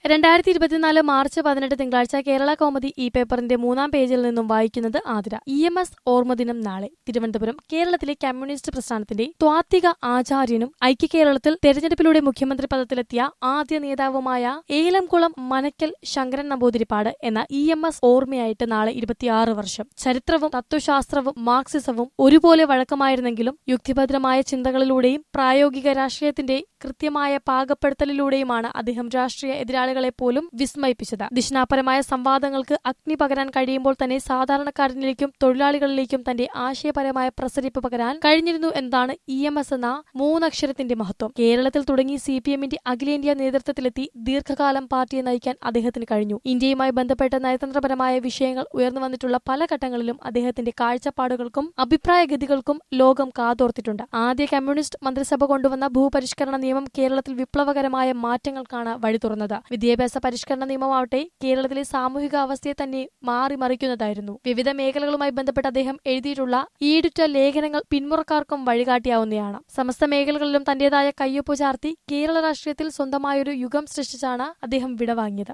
രണ്ടായിരത്തി ഇരുപത്തിനാല് മാർച്ച് പതിനെട്ട് തിങ്കളാഴ്ച കേരള കോമഡി ഈ പേപ്പറിന്റെ മൂന്നാം പേജിൽ നിന്നും വായിക്കുന്നത് ആതിര ഇ എം എസ് ഓർമ്മദിനം നാളെ തിരുവനന്തപുരം കേരളത്തിലെ കമ്മ്യൂണിസ്റ്റ് പ്രസ്ഥാനത്തിന്റെ ത്വാത്വിക ആചാര്യനും ഐക്യ കേരളത്തിൽ തെരഞ്ഞെടുപ്പിലൂടെ മുഖ്യമന്ത്രി പദത്തിലെത്തിയ ആദ്യ നേതാവുമായ ഏലംകുളം മനക്കൽ ശങ്കരൻ നമ്പൂതിരിപ്പാട് എന്ന ഇ എം എസ് ഓർമ്മയായിട്ട് നാളെ ഇരുപത്തിയാറ് വർഷം ചരിത്രവും തത്വശാസ്ത്രവും മാർക്സിസവും ഒരുപോലെ വഴക്കമായിരുന്നെങ്കിലും യുക്തിഭദ്രമായ ചിന്തകളിലൂടെയും പ്രായോഗിക രാഷ്ട്രീയത്തിന്റെ കൃത്യമായ പാകപ്പെടുത്തലിലൂടെയുമാണ് അദ്ദേഹം രാഷ്ട്രീയ എതിരാളികളെ പോലും വിസ്മയിപ്പിച്ചത് ദിശനാപരമായ സംവാദങ്ങൾക്ക് അഗ്നി പകരാൻ കഴിയുമ്പോൾ തന്നെ സാധാരണക്കാരനിലേക്കും തൊഴിലാളികളിലേക്കും തന്റെ ആശയപരമായ പ്രസരിപ്പ് പകരാൻ കഴിഞ്ഞിരുന്നു എന്നതാണ് ഇ എം എസ് എന്ന മൂന്നക്ഷരത്തിന്റെ മഹത്വം കേരളത്തിൽ തുടങ്ങി സി പി എമ്മിന്റെ അഖിലേന്ത്യാ നേതൃത്വത്തിലെത്തി ദീർഘകാലം പാർട്ടിയെ നയിക്കാൻ അദ്ദേഹത്തിന് കഴിഞ്ഞു ഇന്ത്യയുമായി ബന്ധപ്പെട്ട നയതന്ത്രപരമായ വിഷയങ്ങൾ ഉയർന്നു വന്നിട്ടുള്ള പല ഘട്ടങ്ങളിലും അദ്ദേഹത്തിന്റെ കാഴ്ചപ്പാടുകൾക്കും അഭിപ്രായഗതികൾക്കും ലോകം കാതോർത്തിട്ടുണ്ട് ആദ്യ കമ്മ്യൂണിസ്റ്റ് മന്ത്രിസഭ കൊണ്ടുവന്ന ഭൂപരിഷ്കരണ നിയമം കേരളത്തിൽ വിപ്ലവകരമായ മാറ്റങ്ങൾക്കാണ് വഴി തുറന്നത് വിദ്യാഭ്യാസ പരിഷ്കരണ നിയമമാവട്ടെ കേരളത്തിലെ സാമൂഹിക അവസ്ഥയെ തന്നെ മാറിമറിക്കുന്നതായിരുന്നു വിവിധ മേഖലകളുമായി ബന്ധപ്പെട്ട് അദ്ദേഹം എഴുതിയിട്ടുള്ള ഈടുറ്റ ലേഖനങ്ങൾ പിന്മുറക്കാർക്കും വഴികാട്ടിയാവുന്നതാണ് സമസ്ത മേഖലകളിലും തന്റേതായ കയ്യൊപ്പ് ചാർത്തി കേരള രാഷ്ട്രീയത്തിൽ സ്വന്തമായൊരു യുഗം സൃഷ്ടിച്ചാണ് അദ്ദേഹം വിടവാങ്ങിയത്